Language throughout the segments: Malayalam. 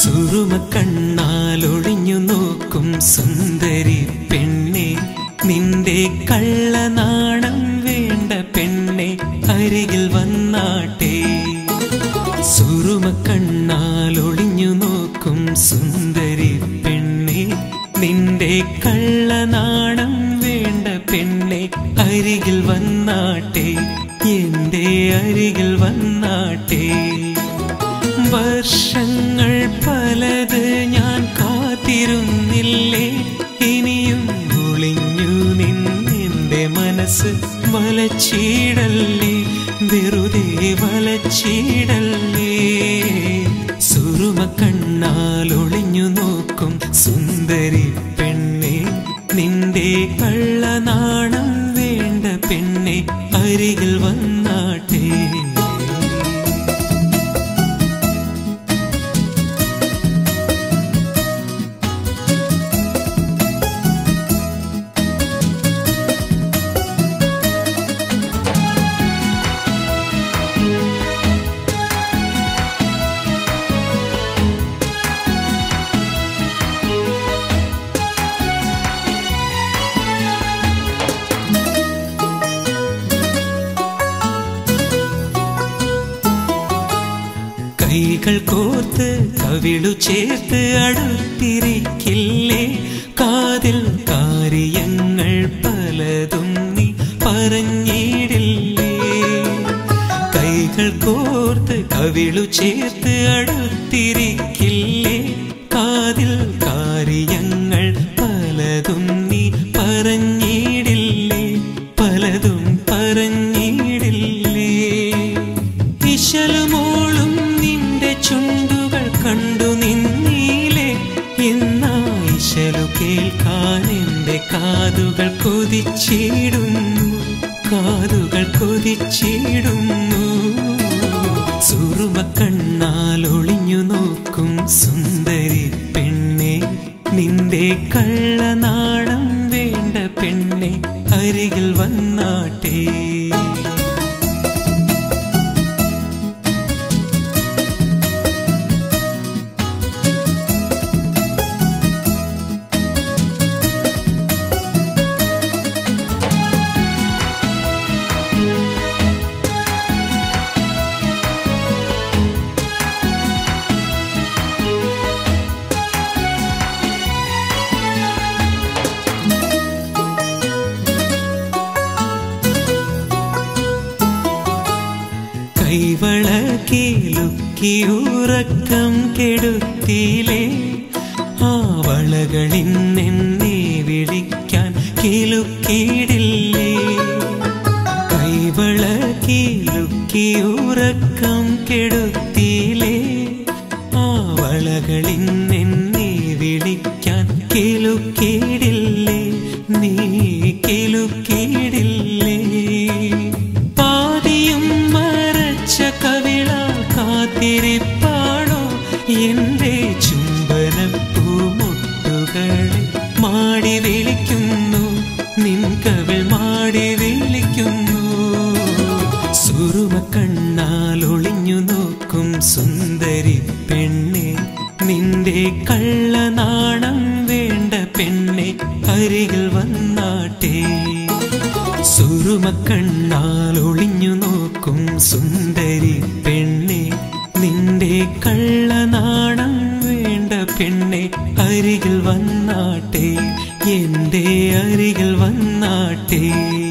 സുറുമ കണ്ണാലൊളിഞ്ഞു നോക്കും സുന്ദരി പെണ്ണെ നിന്റെ കള്ളനാണം വേണ്ട പെണ്ണെ അരികിൽ വന്നാട്ടെ സുറുമ കണ്ണാലൊളിഞ്ഞു നോക്കും സുന്ദരി പെണ്ണെ നിന്റെ കള്ളനാണം വേണ്ട പെണ്ണെ അരികിൽ വന്നാട്ടെ എന്റെ അരികിൽ വന്നാട്ടെ വർഷങ്ങൾ പലത് ഞാൻ കാത്തിരുന്നില്ലേ ഇനിയും ഒളിഞ്ഞു നിന്നെന്റെ മനസ്സ് വലച്ചീടല്ലേ വെറുതെ വലച്ചീടല്ലേ സുറുമ കണ്ണാൽ ഒളിഞ്ഞു നോക്കും സുന്ദരി പെണ്ണെ നിന്റെ കള്ളനാണം വേണ്ട പെണ്ണെ അരികിൽ വന്നാട്ടെ കൈകൾ കോർത്ത് കവിളു ചേർത്ത് അടുത്തിരിക്കില്ലേ കാതിൽ കാര്യങ്ങൾ പലതും നീ പറഞ്ഞിടില്ലേ കൈകൾ കോർത്ത് കവിളു ചേർത്ത് അടുത്തിരിക്കില്ലേ കാതിൽ കാര്യങ്ങൾ പലതും നീ പറഞ്ഞിടില്ലേ പലതും പറഞ്ഞിടില്ലേ ഇശലുമോളും നിന്റെ ചുണ്ടുകൾ കണ്ടു നിന്നീലേ എന്നാ ഇശലു കേൾക്കാൻ എന്റെ കാതുകൾ കൊതിച്ചിടുന്നു കാതുകൾ കൊതിച്ചിടുന്നു സുറുമ കണ്ണാൽ ഒളിഞ്ഞു നോക്കും സുന്ദരി പെണ്ണെ നിന്റെ കള്ളനാണം വേണ്ട പെണ്ണെ അരികിൽ വന്നാട്ടെ കൈവളക്കിലുക്കിയുറക്കം കെടുത്തിയിലേ ആ വളകളിൻ എന്നെ വിളിക്കാൻ കിലുക്കിയിടില്ലേ കൈവളക്കിലുക്കിയുറക്കം കെടുത്തിയിലേ ആ വളകളിൻ എന്നെ വിളിക്കാൻ കിലുക്കിയിടില്ലേ നീ കിലുക്കിയിടില്ലേ പാതിയും മറച്ച കവിള കാത്തിരിപ്പാണോ എന്റെ ചുംബനപ്പൂമുട്ടുകളെ മാടി വിളിക്കുന്നു നിൻ കവിൾ മാടി വിളിക്കുന്നു സുറുമ കണ്ണാൽ ഒളിഞ്ഞു നോക്കും സുന്ദരി പെണ്ണെ നിന്റെ കള്ളനാണം വേണ്ട പെണ്ണെ അരികിൽ വന്നാട്ടെ സുറുമ കണ്ണാൽ ഒളിഞ്ഞു നോക്കും സുന്ദരി പെണ്ണെ നിന്റെ കള്ളനാണം വേണ്ട പെണ്ണെ അരികിൽ വന്നാട്ടെ എന്റെ അരികിൽ വന്നാട്ടെ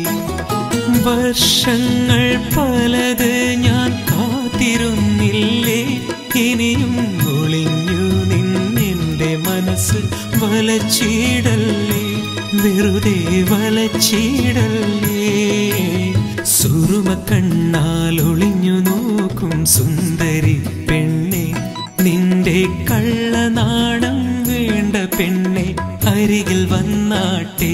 വർഷങ്ങൾ പലത് ഞാൻ കാത്തിരുന്നില്ലേ ഇനിയും ഒളിഞ്ഞു നിന്നെന്റെ മനസ്സ് വലച്ചിടല്ലേ വെറുതെ വലച്ചിടല്ലേ സുറുമ കണ്ണാൽ ഒളിഞ്ഞു നോക്കും സുന്ദരി പെണ്ണെ നിന്റെ കള്ളനാണം വേണ്ട പെണ്ണെ അരികിൽ വന്നാട്ടെ